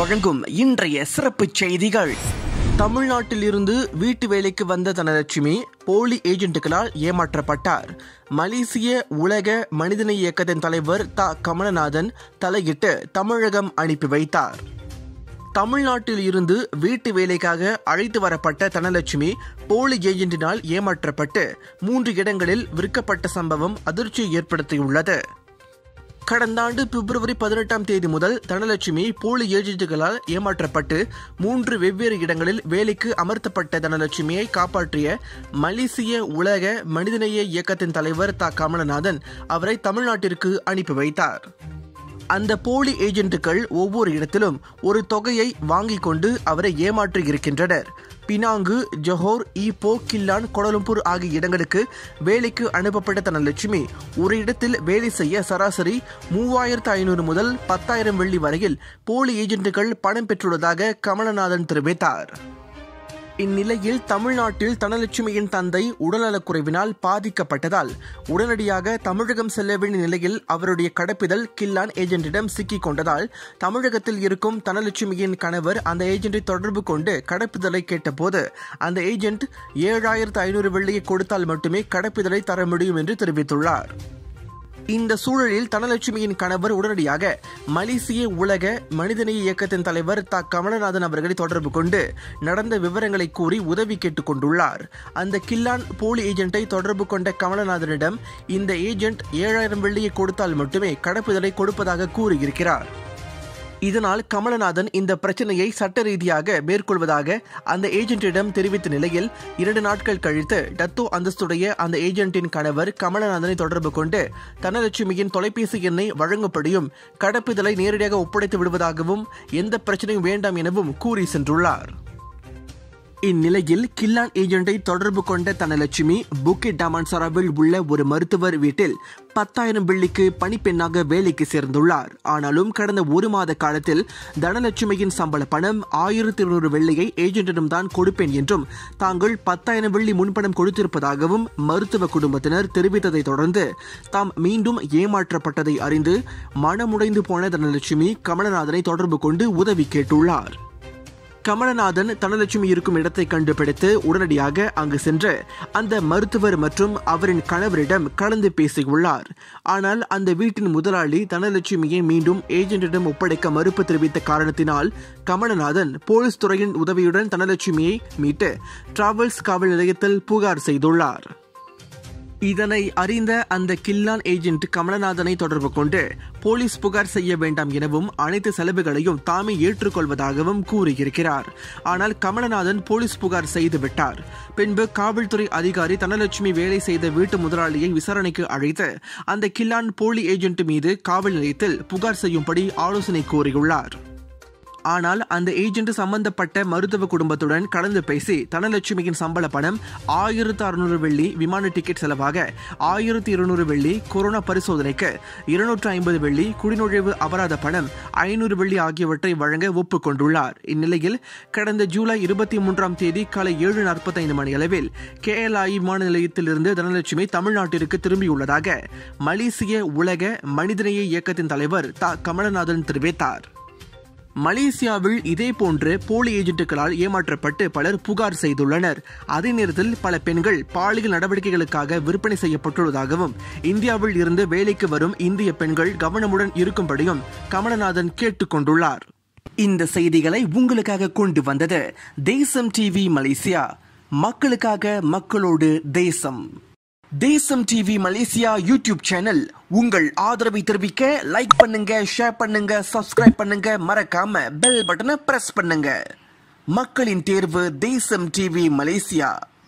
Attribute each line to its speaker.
Speaker 1: வழங்கும் இன்றைய சிறப்பு செய்திகள் தமிழ்நாட்டில் இருந்து வீட்டு வேலைக்கு வந்த தனலட்சுமி போலி ஏஜென்ட்டுகளால் ஏமாற்றப்பட்டார் மலேசிய உலக மனிதநேய இயக்கத்தின் தலைவர் த கமலநாதன் தலையிட்டு தமிழகம் அனுப்பி வைத்தார் தமிழ்நாட்டில் இருந்து வீட்டு வேலைக்காக அழைத்து வரப்பட்ட தனலட்சுமி போலி ஏஜென்டினால் ஏமாற்றப்பட்டு மூன்று இடங்களில் விற்கப்பட்ட சம்பவம் அதிர்ச்சியை ஏற்படுத்தியுள்ளது கடந்த ஆண்டு பிப்ரவரி பதினெட்டாம் தேதி முதல் தனலட்சுமி போலி ஏஜென்ட்டுகளால் ஏமாற்றப்பட்டு மூன்று வெவ்வேறு இடங்களில் வேலைக்கு அமர்த்தப்பட்ட தனலட்சுமியை காப்பாற்றிய மலேசிய உலக மனிதநேய இயக்கத்தின் தலைவர் த கமலநாதன் அவரை தமிழ்நாட்டிற்கு அனுப்பி வைத்தார் அந்த போலி ஏஜென்ட்டுகள் ஒவ்வொரு இடத்திலும் ஒரு தொகையை வாங்கிக் கொண்டு அவரை ஏமாற்றி இருக்கின்றனர் Penang Johor Ipoh Klang Kuala Lumpur ஆகிய இடங்களுக்கு வேலைக்கு அனுப்பப்பட்ட தனலட்சுமி ஒரு இடத்தில் வேலை செய்ய சராசரி மூவாயிரத்து ஐநூறு முதல் பத்தாயிரம் வெள்ளி வரையில் போலி ஏஜென்ட்டுகள் பணம் பெற்றுள்ளதாக கமலநாதன் தெரிவித்தார் இந்நிலையில் தமிழ்நாட்டில் தனலட்சுமியின் தந்தை உடல்நலக்குறைவினால் பாதிக்கப்பட்டதால் உடனடியாக தமிழகம் செல்ல வேண்டிய நிலையில் அவருடைய கடப்பிதழ் கில்லான் ஏஜென்ட்டிடம் சிக்கிக் கொண்டதால் தமிழகத்தில் இருக்கும் தனலட்சுமியின் கணவர் அந்த ஏஜென்ட்டை தொடர்பு கொண்டு கடப்பிதழை கேட்டபோது அந்த ஏஜென்ட் ஏழாயிரத்து ஐநூறு வெள்ளியை கொடுத்தால் மட்டுமே கடப்பிதழை தர முடியும் என்று தெரிவித்துள்ளார் இந்த சூழலில் தனலட்சுமியின் கணவர் உடனடியாக மலேசிய உலக மனிதநேய இயக்கத்தின் தலைவர் த கமலநாதன் அவர்களை தொடர்பு கொண்டு நடந்த விவரங்களை கூறி உதவி கேட்டுக் கொண்டுள்ளார் அந்த கில்லான் போலி ஏஜென்ட்டை தொடர்பு கொண்ட கமலநாதனிடம் இந்த ஏஜென்ட் ஏழாயிரம் வெள்ளியை கொடுத்தால் மட்டுமே கடப்புதலை கொடுப்பதாக கூறியிருக்கிறார் இதனால் கமலநாதன் இந்த பிரச்சனையை சட்ட ரீதியாக மேற்கொள்வதாக அந்த ஏஜென்ட்டிடம் தெரிவித்த நிலையில் இரண்டு நாட்கள் கழித்து டத்தோ அந்தஸ்துடைய அந்த ஏஜென்ட்டின் கணவர் கமலநாதனை தொடர்பு கொண்டு தனலட்சுமியின் தொலைபேசி எண்ணை வழங்கும்படியும் கடப்பிதழை நேரடியாக ஒப்படைத்து விடுவதாகவும் எந்த பிரச்சனையும் வேண்டாம் எனவும் கூறி சென்றுள்ளார் இந்நிலையில் கில்லான் ஏஜென்ட்டை தொடர்பு கொண்ட தனலட்சுமி புக்கிட் டாமான்சராவில் உள்ள ஒரு மருத்துவர் வீட்டில் பத்தாயிரம் வெள்ளிக்கு பணிப்பெண்ணாக வேலைக்கு சேர்ந்துள்ளார் ஆனாலும் கடந்த ஒரு மாத காலத்தில் தனலட்சுமியின் சம்பள பணம் ஆயிரத்தி இருநூறு வெள்ளியை ஏஜென்ட்டிடம் தான் கொடுப்பேன் என்றும் தாங்கள் பத்தாயிரம் வெள்ளி முன்பணம் கொடுத்திருப்பதாகவும் மருத்துவ குடும்பத்தினர் தெரிவித்ததை தொடர்ந்து தாம் மீண்டும் ஏமாற்றப்பட்டதை அறிந்து மனமுடைந்து போன தனலட்சுமி கமலநாதனை தொடர்பு கொண்டு உதவி கேட்டுள்ளார் கமலநாதன் தனலட்சுமி இருக்கும் இடத்தை கண்டுபிடித்து உடனடியாக அங்கு சென்று அந்த மருத்துவர் மற்றும் அவரின் கணவரிடம் கலந்து பேசியுள்ளார் ஆனால் அந்த வீட்டின் முதலாளி தனலட்சுமியை மீண்டும் ஏஜென்ட்டிடம் ஒப்படைக்க மறுப்பு தெரிவித்த காரணத்தினால் கமலநாதன் போலீஸ் துறையின் உதவியுடன் தனலட்சுமியை மீட்டு டிராவல்ஸ் காவல் நிலையத்தில் புகார் செய்துள்ளார் இதனை அறிந்த அந்த கில்லான் ஏஜென்ட் கமலநாதனை தொடர்பு கொண்டு போலீஸ் புகார் செய்ய வேண்டாம் எனவும் அனைத்து செலவுகளையும் தாமே ஏற்றுக்கொள்வதாகவும் கூறியிருக்கிறார் ஆனால் கமலநாதன் போலீஸ் புகார் செய்து விட்டார் பின்பு காவல்துறை அதிகாரி தனலட்சுமி வேலை செய்த வீட்டு முதலாளியை விசாரணைக்கு அழைத்து அந்த கில்லான் போலி ஏஜென்ட் மீது காவல் நிலையத்தில் புகார் செய்யும்படி ஆலோசனை கூறியுள்ளார் ஆனால் அந்த ஏஜென்ட் சம்பந்தப்பட்ட மருத்துவ குடும்பத்துடன் கலந்து பேசி தனலட்சுமியின் சம்பள பணம் ஆயிரத்து அறுநூறு வெள்ளி விமான டிக்கெட் செலவாக ஆயிரத்தி இருநூறு வெள்ளி கொரோனா பரிசோதனைக்கு இருநூற்று ஐம்பது வெள்ளி குடிநுழைவு அபராத பணம் ஐநூறு வெள்ளி ஆகியவற்றை வழங்க ஒப்புக்கொண்டுள்ளார் இந்நிலையில் கடந்த ஜூலை இருபத்தி மூன்றாம் தேதி காலை ஏழு நாற்பத்தைந்து மணி அளவில் கேஎல்ஐ விமான நிலையத்திலிருந்து தனலட்சுமி தமிழ்நாட்டிற்கு திரும்பியுள்ளதாக மலேசிய உலக மனிதநேய இயக்கத்தின் தலைவர் த கமலநாதன் தெரிவித்தார் மலேசியாவில் இதேபோன்று போலி ஏஜென்ட்டுகளால் ஏமாற்றப்பட்டு பலர் புகார் செய்துள்ளனர் அதே நேரத்தில் பல பெண்கள் பாலியல் நடவடிக்கைகளுக்காக விற்பனை செய்யப்பட்டுள்ளதாகவும் இந்தியாவில் இருந்து வேலைக்கு வரும் இந்திய பெண்கள் கவனமுடன் இருக்கும்படியும் கமலநாதன் கேட்டுக்கொண்டுள்ளார் இந்த செய்திகளை உங்களுக்காக கொண்டு வந்தது தேசம் டிவி மலேசியா மக்களுக்காக மக்களோடு தேசம் தேசம் டிவி மலேசியா யூடியூப் சேனல் உங்கள் ஆதரவை தெரிவிக்க லைக் பண்ணுங்க ஷேர் பண்ணுங்க சப்ஸ்கிரைப் பண்ணுங்க மறக்காம பெல் பட்டனை பிரஸ் பண்ணுங்க மக்களின் தேர்வு தேசம் டிவி மலேசியா